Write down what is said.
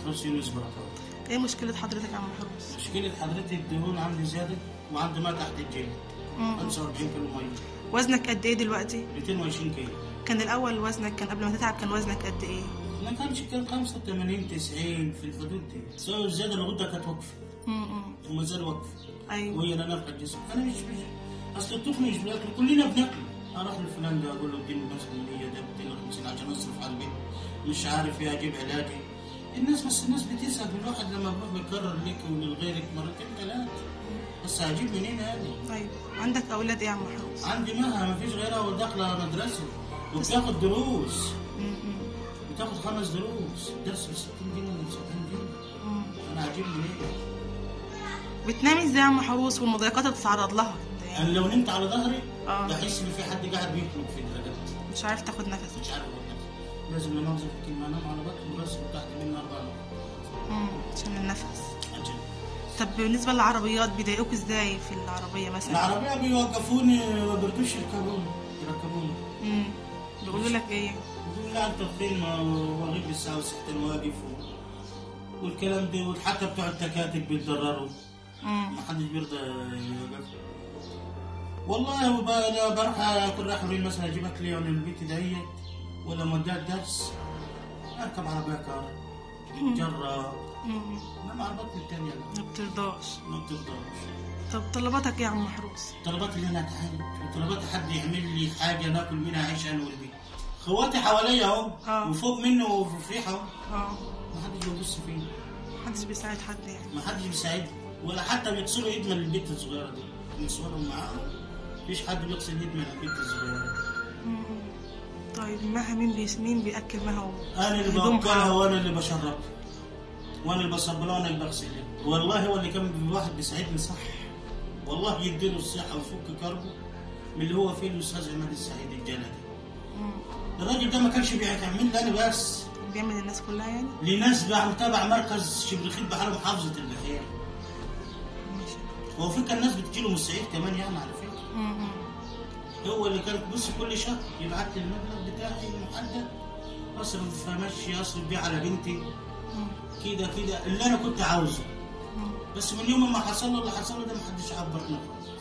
محروس يونس بركات ايه مشكله حضرتك يا عم محروس مشكلة حضرتك الدهون عندي زادت وعندي ما تحت الجلد مم. 45 كيلو مية وزنك قد ايه دلوقتي 220 كيلو كان الاول وزنك كان قبل ما تتعب كان وزنك قد ايه ما كانش كان 85 90 في الحدود دي سواء الزيادة الغدة كانت واقفة امم وما زال واقفة ايوه وهي لا نفع الجسم انا مش مش اصل التخن مش بناكل كلنا بناكل اروح لفلان ده اقول له اديني مثلا 100 ده 250 عشان اصرف على البيت مش عارف ايه اجيب علاجي الناس بس الناس بتزهق من الواحد لما بروح بيكرر لك ولغيرك مرتين ثلاثة بس هجيب منين هذه؟ ايوه عندك اولاد ايه يا عم محروس عندي مها ما فيش غيرها وداخله مدرسه وبتاخد دروس مم. بتاخد خمس دروس درس ب 60 جنيه ولا 70 جنيه مم. انا هجيب منين؟ بتنامي ازاي يا عم محروس والمضايقات اللي بتتعرض لها ده يعني انا لو نمت على ظهري آه. بحس ان في حد قاعد بيطلب في درجتي مش عارف تاخد نفس مش عارف اقول لك لازم انام زي الكلمه انام على بطني بس وتحت مني اربع نقط مم. عشان النفس أجل. طب بالنسبه للعربيات بيضايقوك ازاي في العربيه مثلا العربيه بيوقفوني ما بيرضوش يركبوني يركبوني امم بيقولوا لك ايه يقولوا لا انت فين ما واغيب الساعه وساعتين واقف و... والكلام ده وحتى بتوع التكاتك بيتضرروا امم ما حدش بيرضى يوقف والله وب- انا بروح اكون رايح أوريه مثلا اجيب اكل من البيت دهيت ولا مودات درس اركب عربيه كار جرة امم انما عربيات التانية لا ما بترضاش ما بترضاش طب طلباتك ايه يا عم محروس طلبات اللي انا اتعالج وطلبات حد يعمل لي حاجه ناكل منها عيش انا والبيت خواتي حواليا اهو آه. وفوق منه وفي ريحه اهو اه ما حدش بيبص فيه محدش بيساعد حد يعني ما حدش بيساعدني ولا حتى بيغسلوا ايد من البيت الصغيره دي نسوانهم معاهم مفيش حد بيغسل ايد من البيت الصغيره دي مم. طيب مها مين بيس مين بياكل مها و- انا اللي هدومها؟ بوكلها وانا اللي بشربها وانا اللي بصبلها وانا اللي بغسلها والله هو اللي كان الواحد بيساعدني صح والله يديله الصحه ويفك كربه من اللي هو فيه الاستاذ عماد السعيد الجلدي مم. الراجل ده ما كانش بيعمل لي انا بس بيعمل الناس كلها يعني لناس بقى تبع مركز شبرخيت بحر محافظه البحيره ماشي هو في كان ناس بتجيله من الصعيد كمان يعني على فكره مم. هو اللي كان بص كل شهر يبعت لي المبلغ بتاعي المحدد اصرف ماشي اصرف بيه على بنتي مم. كده كده اللي انا كنت عاوزه مم. بس من يوم ما حصل له اللي حصل له ده محدش عبرنا خالص